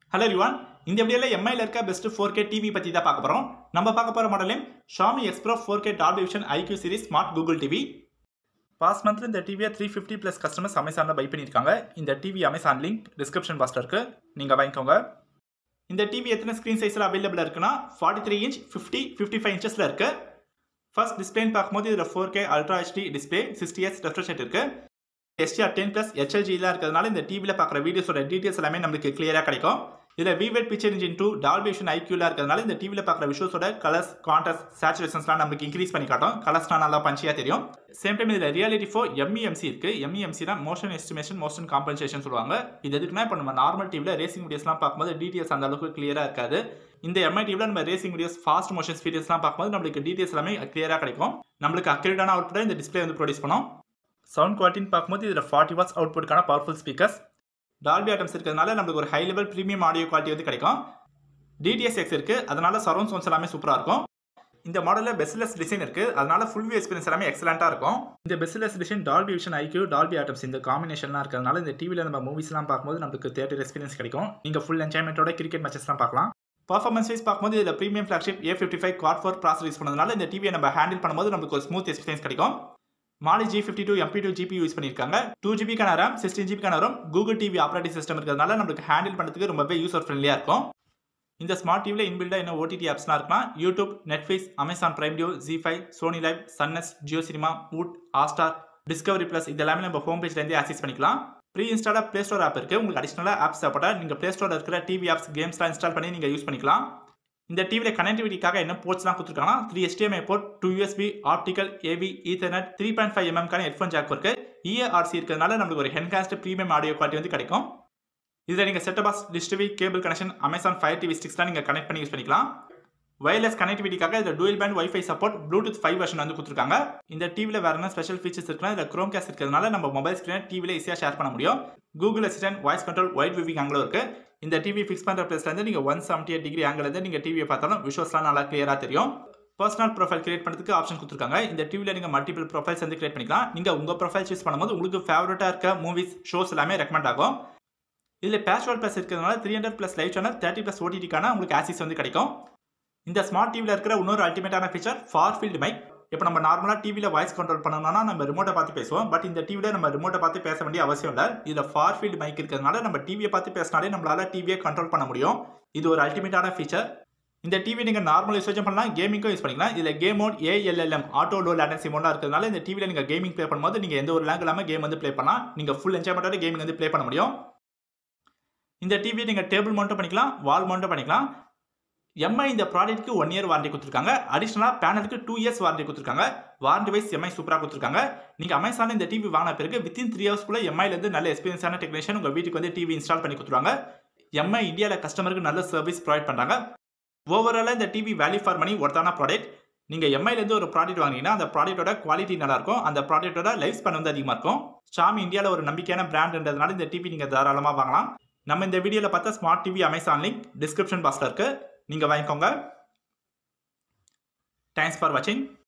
hello ரிவான் இந்த வீடியோவில் எம்ஐல இருக்க பெஸ்ட் ஃபோர் கே டிவி பற்றி தான் பார்க்க போகிறோம் நம்ம பார்க்க போகிற மாடலையும் Xiaomi X Pro four K top division IQ series smart Google TV past மந்த்ல இந்த டிவியை த்ரீ ஃபிஃப்டி ப்ளஸ் கஸ்டமர்ஸ் அமேசானில் பை பண்ணியிருக்காங்க இந்த டிவி அமேசான் லிங்க் டிஸ்கிரிப்ஷன் பாக்ஸில் இருக்குது நீங்கள் வாங்கிக்கோங்க இந்த டிவி எத்தனை ஸ்க்ரீன் சைஸில் அவைலபிளாக இருக்குன்னா forty three inch fifty fifty five இன்ச்சஸில் இருக்குது ஃபர்ஸ்ட் டிஸ்பிளேன்னு பார்க்கும்போது இதில் four K ultra HD display sixty S refresh இருக்குது எஸ்டிஆர் டென் ப்ளஸ் ஹெச்எல்ஜிலாம் இருக்கிறதுனால இந்த டிவியில் பார்க்குற வீடியோஸோட டீட்டெயில்ஸ் எல்லாமே நம்மளுக்கு கிளியராக கிடைக்கும் இதில் vivid picture engine two Dolby Vision ஐக்யூலாம் இருக்கிறதுனால இந்த டிவியில் பார்க்குற விஷுவல்ஸோட கலர்ஸ் கான்ட்ராஸ்ட் சேச்சுரேஷன்ஸ்லாம் நம்மளுக்கு இன்க்ரீஸ் பண்ணி காட்டும் கலர்ஸ்லாம் நல்லா பஞ்சியாக தெரியும் சேம் டைம் இதில் ரியாலிட்டி ஃபோ எம்இஎம்சி இருக்குது எம்இஎம்சி தான் மோஷன் எஸ்டிமேஷன் மோஷன் காம்பன்சேஷன் சொல்லுவாங்க இது எதுக்குன்னா இப்போ நம்ம நார்மல் டிவியில் ரேசிங் வீடியோஸ்லாம் பார்க்கும்போது டீட்டெயில்ஸ் அந்த அளவுக்கு கிளியராக இருக்காது இந்த எம்ஐ டிவியில் நம்ம ரேசிங் வீடியோஸ் ஃபாஸ்ட் மோஷன் வீடியோஸ்லாம் பார்க்கும்போது நம்மளுக்கு டீட்டெயில்ஸ் எல்லாமே கிளியராக கிடைக்கும் நம்மளுக்கு அக்யூரேட்டான அவுட்புட்டை இந்த டிஸ்பிளே வந்து ப்ரொடியூஸ் பண்ணும் சவுண்ட் குவாலிட்டின்னு பார்க்கும்போது இதில் ஃபார்ட்டி வாட்ஸ் அவுட்புட்கான பவர்ஃபுல் ஸ்பீக்கர்ஸ் டால்பி ஐட்டம்ஸ் இருக்கிறதுனால நம்மளுக்கு ஒரு high level premium audio quality வந்து கிடைக்கும் டிடிஎஸ்எக்ஸ் இருக்குது அதனால சரௌண்ட் சவுண்ட்ஸ் எல்லாமே சூப்பராக இருக்கும் இந்த மாடலில் பெஸ்ட்லெஸ் டிசைன் இருக்குது அதனால ஃபுல் வியூ எக்ஸ்பீரியன்ஸ் எல்லாமே எக்ஸலண்ட்டாக இருக்கும் இந்த bezelless design Dolby Vision IQ Dolby Atmos இந்த காம்பினேஷன்லாம் இருக்கிறதுனால இந்த டிவியில் நம்ம மூவிஸ்லாம் பார்க்கும்போது நமக்கு தேட்டர் எக்ஸ்பீரியன்ஸ் கிடைக்கும் நீங்கள் ஃபுல் என்ஜாய்மெண்ட்டோட கிரிக்கெட் மேட்சஸ்லாம் பார்க்கலாம் பர்ஃபார்மன்ஸ் வைஸ் பார்க்கும்போது இதில் premium flagship A fifty five quad four processor use பண்ணதுனால இந்த டிவியை நம்ம ஹேண்டில் பண்ணும்போது நமக்கு ஒரு ஸ்மூத் எக்ஸ்பீரியன்ஸ் கிடைக்கும் Mali G fifty two MP two GB use பண்ணியிருக்காங்க டூ ஜிபிக்கான ரேம் சிக்ஸ்டீன் ஜிபிக்கான RAM Google TV operating system இருக்கிறதுனால நம்மளுக்கு ஹேண்டில் பண்ணுறதுக்கு ரொம்பவே யூசர் ஃப்ரெண்ட்லியாக இருக்கும் இந்த ஸ்மார்ட் டிவியில் இன்பில்டாக என்ன ஓடிடி ஆப்ஸ்லாம் இருக்குன்னா யூடியூப் நெட்ஃப்ளிக்ஸ் அமேசான் பிரைம் டியூ ஜி ஃபைவ் சோனி லைவ் சன்னஸ் Jio Cinema Voot Hotstar Discovery plus இது எல்லாமே நம்ம ஹோம் பேஜ்லேருந்தே ஆக்சஸ் பண்ணிக்கலாம் ப்ரீ இன்ஸ்டாலாக ப்ளே ஸ்டோர் ஆப் இருக்குது உங்களுக்கு அடிஷனலாக ஆப்ஸ் தேவைப்பட்டால் நீங்கள் ப்ளே ஸ்டோரில் இருக்கிற டிவி ஆப்ஸ் கேம்ஸ்லாம் இன்ஸ்டால் பண்ணி நீங்கள் யூஸ் பண்ணிக்கலாம் இந்த டிவியில் கனெக்டிவிட்டிக்காக என்ன போர்ட்ஸ்லாம் கொடுத்துருக்காங்கன்னா three SDMI board two USB optical AV ethernet three point five எம்எம்கான headphone jack இருக்கு இஏஆர்சி இருக்கிறதுனால நம்மளுக்கு ஒரு ஹென்காஸ்ட் ப்ரீமியம் ஆடியோ குவாலிட்டி வந்து கிடைக்கும் இதில் நீங்கள் set box dish TV cable connection Amazon Fire TV ஸ்டிக்ஸ்லாம் நீங்கள் கனெக்ட் பண்ணி யூஸ் பண்ணிக்கலாம் வயர்லெஸ் கனெக்டிவிட்டிக்காக இதில் dual band WiFi support Bluetooth five version வந்து கொடுத்துருக்காங்க இந்த டிவியில் வேறு என்ன ஸ்பெஷல் ஃபீச்சர்ஸ் இருக்குன்னா இதில் க்ரோம் கேஸ் இருக்கிறதுனால நம்ம மொபைல் ஸ்க்ரீனை டிவியில் ஈஸியாக ஷேர் பண்ண முடியும் Google Assistant voice control wide viewing ஆங்கிலும் இருக்குது இந்த டிவி ஃபிக்ஸ் பண்ணுற பிளேஸ்லேருந்து நீங்கள் ஒன் செவன்டி எயிட் டிகிரி ஆங்கிலேருந்து நீங்கள் டிவியை பார்த்தாலும் விஷுவல்ஸ்லாம் நல்லா கிளியராக தெரியும் பர்சனல் ப்ரொஃபைல் கிரியேட் பண்ணுறதுக்கு ஆப்ஷன் கொடுத்துருக்காங்க இந்த டிவியில் நீங்கள் மல்டிபிள் ப்ரொஃபைல்ஸ் வந்து கிரியேட் பண்ணிக்கலாம் நீங்கள் உங்கள் ப்ரொஃபைல் சூஸ் பண்ணும்போது உங்களுக்கு ஃபேவரட்டாக இருக்க மூவிஸ் ஷோஸ் எல்லாமே ரெக்கமெண்ட் ஆகும் இதில் பேச்சுவல் ப்ளஸ் இருக்கிறதுனால three hundred plus live channel thirty plus ஓடிடிக்கான உங்களுக்கு ஆக்சிஸ் வந்து கிடைக்கும் இந்த ஸ்மார்ட் டிவியில் இருக்கிற இன்னொரு அல்டிமேட்டான ஃபீச்சர் ஃபார் ஃபீல்டு மைக் இப்போ நம்ம நார்மலாக டிவியில் வாய்ஸ் கண்ட்ரோல் பண்ணணும்னா நம்ம ரிமோட்டை பார்த்து பேசுவோம் பட் இந்த டிவியில் நம்ம ரிமோட்டை பார்த்து பேச வேண்டிய அவசியம் இல்லை இதில் ஃபார் ஃபீல்டு மைக் இருக்கிறதுனால நம்ம டிவியை பார்த்து பேசினாலே நம்மளால டிவியை கண்ட்ரோல் பண்ண முடியும் இது ஒரு அல்டிமேட்டான ஃபீச்சர் இந்த டிவி நீங்கள் நார்மல் யூஸ் பண்ணலாம் கேமிங்கும் யூஸ் பண்ணிக்கலாம் இதில் game mode ALLM auto low latency மோடாக இருக்கிறதுனால இந்த டிவியில் நீங்கள் கேமிங் ப்ளே பண்ணும்போது நீங்கள் எந்த ஒரு லேங் இல்லாமல் கேம் வந்து ப்ளே பண்ணலாம் நீங்கள் ஃபுல் என்ஜாய்மெண்ட்டோட கேமிங் வந்து ப்ளே பண்ண முடியும் இந்த டிவியை நீங்கள் டேபிள் மவுண்ட்டும் பண்ணிக்கலாம் வால் மவுண்ட்டும் பண்ணிக்கலாம் எம்ஐ இந்த ப்ராடக்ட்டுக்கு ஒன் இயர் வாரண்டி கொடுத்துருக்காங்க அடிஷனலாக பேனலுக்கு டூ இயர்ஸ் வாரண்டி கொடுத்துருக்காங்க வாரண்டி வைஸ் எம்ஐ சூப்பராக கொடுத்துருக்காங்க நீங்கள் அமேசானில் இந்த டிவி வாங்கின பிறகு வித்தின் த்ரீ ஹவர்ஸ்க்குள்ளே எம்ஐலேருந்து நல்ல எக்ஸ்பீரியன்ஸான டெக்னீஷியன் உங்கள் வீட்டுக்கு வந்து டிவி இன்ஸ்டால் பண்ணி கொடுத்துருவாங்க எம்ஐ இந்தியாவில் கஸ்டமருக்கு நல்ல சர்வீஸ் ப்ரொவைட் பண்ணுறாங்க ஓவராலாக இந்த டிவி வேல்யூ ஃபார் மணி ஒருத்தான ப்ராடக்ட் நீங்கள் எம்ஐலேருந்து ஒரு ப்ராடக்ட் வாங்கினீங்கன்னா அந்த ப்ராடக்ட்டோட குவாலிட்டி நல்லாயிருக்கும் அந்த ப்ராடக்ட்டோட லைஃப் ஸ்பேன் வந்து அதிகமாக இருக்கும் ஷாமி இந்தியாவில் ஒரு நம்பிக்கையான பிராண்ட்ன்றதுனால இந்த டிவி நீங்கள் தாராளமாக வாங்கலாம் நம்ம இந்த வீடியோவில் பார்த்தா smart TV Amazon link description பாக்ஸில் இருக்குது நீங்கள் வாங்கிக்கோங்க தேங்க்ஸ் ஃபார் வாட்சிங்